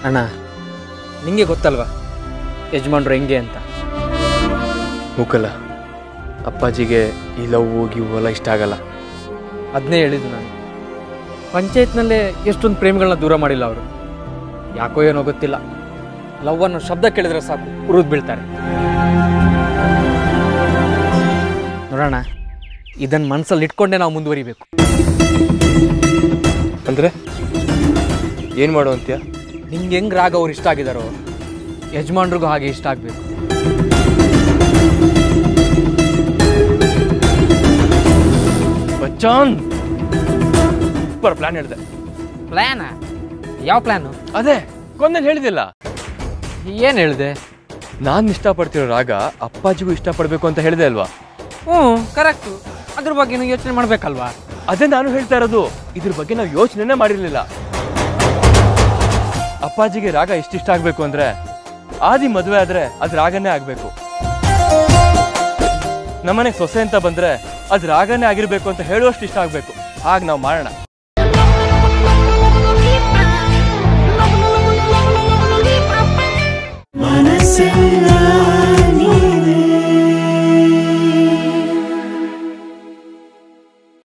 ಅಣ್ಣ ನಿಂಗೆ ಗೊತ್ತಲ್ವಾ ಯಜಮಾನ್ರು ಹೆಂಗೆ ಅಂತ ಮೂಕಲ್ಲ ಅಪ್ಪಾಜಿಗೆ ಈ ಲವ್ ಗಿವ್ ಎಲ್ಲ ಇಷ್ಟ ಆಗಲ್ಲ ಅದನ್ನೇ ಹೇಳಿದ್ದು ನಾನು ಪಂಚಾಯತ್ನಲ್ಲೇ ಎಷ್ಟೊಂದು ಪ್ರೇಮಿಗಳನ್ನ ದೂರ ಮಾಡಿಲ್ಲ ಅವರು ಯಾಕೋ ಏನೋ ಗೊತ್ತಿಲ್ಲ ಲವ್ ಅನ್ನೋ ಶಬ್ದ ಕೇಳಿದ್ರೆ ಸಾಕು ಉರಿದು ಬೀಳ್ತಾರೆ ನೋಡೋಣ ಇದನ್ನು ಮನಸ್ಸಲ್ಲಿ ಇಟ್ಕೊಂಡೇ ನಾವು ಮುಂದುವರಿಬೇಕು ಅಂದರೆ ಏನು ಮಾಡು ಅಂತ್ಯ ನಿಂಗೆ ಹೆಂಗ್ ರಾಗ ಅವ್ರು ಇಷ್ಟ ಆಗಿದಾರೋ ಯಜಮಾನ್ರಿಗೂ ಹಾಗೆ ಇಷ್ಟ ಆಗಬೇಕು ಬಚ್ಚಾನ್ ಸೂಪರ್ ಪ್ಲಾನ್ ಹೇಳಿದೆ ಪ್ಲ್ಯಾನ ಯಾವ ಪ್ಲ್ಯಾನು ಅದೇ ಕೊಂದಲ್ಲಿ ಹೇಳಿದಿಲ್ಲ ಏನು ಹೇಳಿದೆ ನಾನು ಇಷ್ಟಪಡ್ತಿರೋ ರಾಗ ಅಪ್ಪಾಜಿಗೂ ಇಷ್ಟಪಡಬೇಕು ಅಂತ ಹೇಳಿದೆ ಅಲ್ವಾ ಹ್ಞೂ ಕರೆಕ್ಟು ಅದ್ರ ಬಗ್ಗೆ ನೀವು ಯೋಚನೆ ಮಾಡಬೇಕಲ್ವಾ ಅದೇ ನಾನು ಹೇಳ್ತಾ ಇರೋದು ಇದ್ರ ಬಗ್ಗೆ ನಾವು ಯೋಚನೆನೇ ಮಾಡಿರ್ಲಿಲ್ಲ ಅಪ್ಪಾಜಿಗೆ ರಾಗ ಎಷ್ಟಿಷ್ಟ ಆಗ್ಬೇಕು ಅಂದ್ರೆ ಆದಿ ಮದುವೆ ಆದ್ರೆ ಅದ್ ರಾಗನೇ ಆಗ್ಬೇಕು ನಮ್ಮನೆಗೆ ಸೊಸೆ ಅಂತ ಬಂದ್ರೆ ಅದ್ ರಾಗನೇ ಆಗಿರ್ಬೇಕು ಅಂತ ಹೇಳುವಷ್ಟು ಇಷ್ಟ ಆಗ್ಬೇಕು ಹಾಗೆ ನಾವು ಮಾಡೋಣ